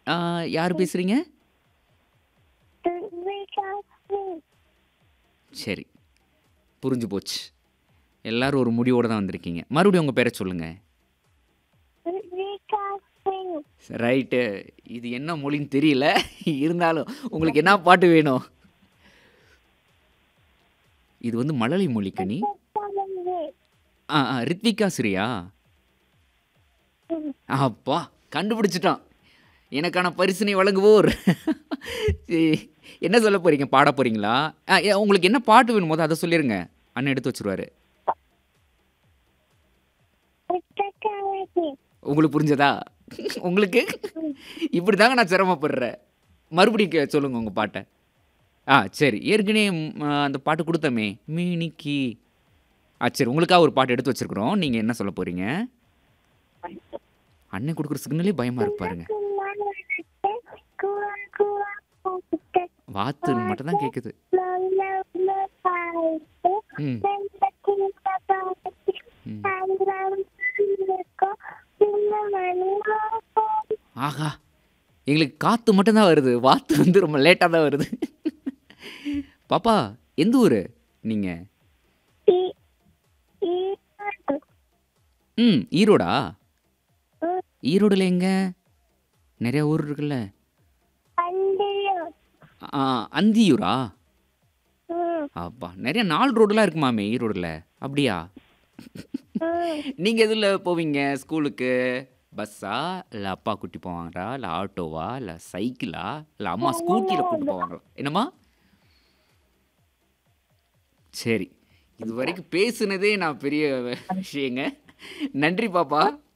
ஆ, யார் பேசுறீங்க சரி புரிஞ்சு போச்சு எல்லாரும் ஒரு முடிவோட தான் வந்திருக்கீங்க மறுபடியும் உங்கள் பேரை சொல்லுங்க ரைட்டு இது என்ன மொழின்னு தெரியல இருந்தாலும் உங்களுக்கு என்ன பாட்டு வேணும் இது வந்து மழலை மொழி கனி ஆ ஆ ரித்விகா ஸ்ரீயா அப்பா கண்டுபிடிச்சிட்டான் எனக்கான பரிசினை வழங்குவோர் சரி, என்ன சொல்ல போறீங்க பாட போறீங்களா ஆ, ஏ, உங்களுக்கு என்ன பாட்டு வேணும் போது அதை சொல்லிருங்க அண்ணன் எடுத்து வச்சிருவாரு உங்களுக்கு புரிஞ்சதா உங்களுக்கு இப்படி தாங்க நான் சிரமப்படுறேன் மறுபடியும் கே- சொல்லுங்க உங்க பாட்டை ஆ சரி ஏற்கனவே ம், ஆ, அந்த பாட்டு கொடுத்தமே மீனிக்கி ஆ சரி உங்களுக்காக ஒரு பாட்டு எடுத்து வச்சிருக்கிறோம் நீங்க என்ன சொல்ல போறீங்க அண்ணன் கொடுக்குற சிக்னலே பயமா இருக்கு பாருங்க வாத்து மட்டும் தான் கேக்குது ம் ம். ஆஹா எங்களுக்கு காத்து மட்டும்தான் வருது வாத்து வந்து ரொம்ப லேட்டாக தான் வருது பாப்பா எந்த ஊர் நீங்க ம் ஈரோடா ஈரோடுல எங்க நிறைய ஊர் இருக்குல்ல ஆ, அந்தியூரா அப்பா நிறைய நாலு ரோடுலாம் இருக்குமாமே ஈரோடுல அப்படியா நீங்க எதுல போவீங்க ஸ்கூலுக்கு பஸ்ஸா இல்ல அப்பா கூட்டி போவாங்களா இல்ல ஆட்டோவா இல்ல சைக்கிளா இல்ல அம்மா ஸ்கூட்டில கூட்டி போவாங்களா என்னம்மா சரி இது வரைக்கும் பேசுனதே நான் பெரிய விஷயங்க நன்றி பாப்பா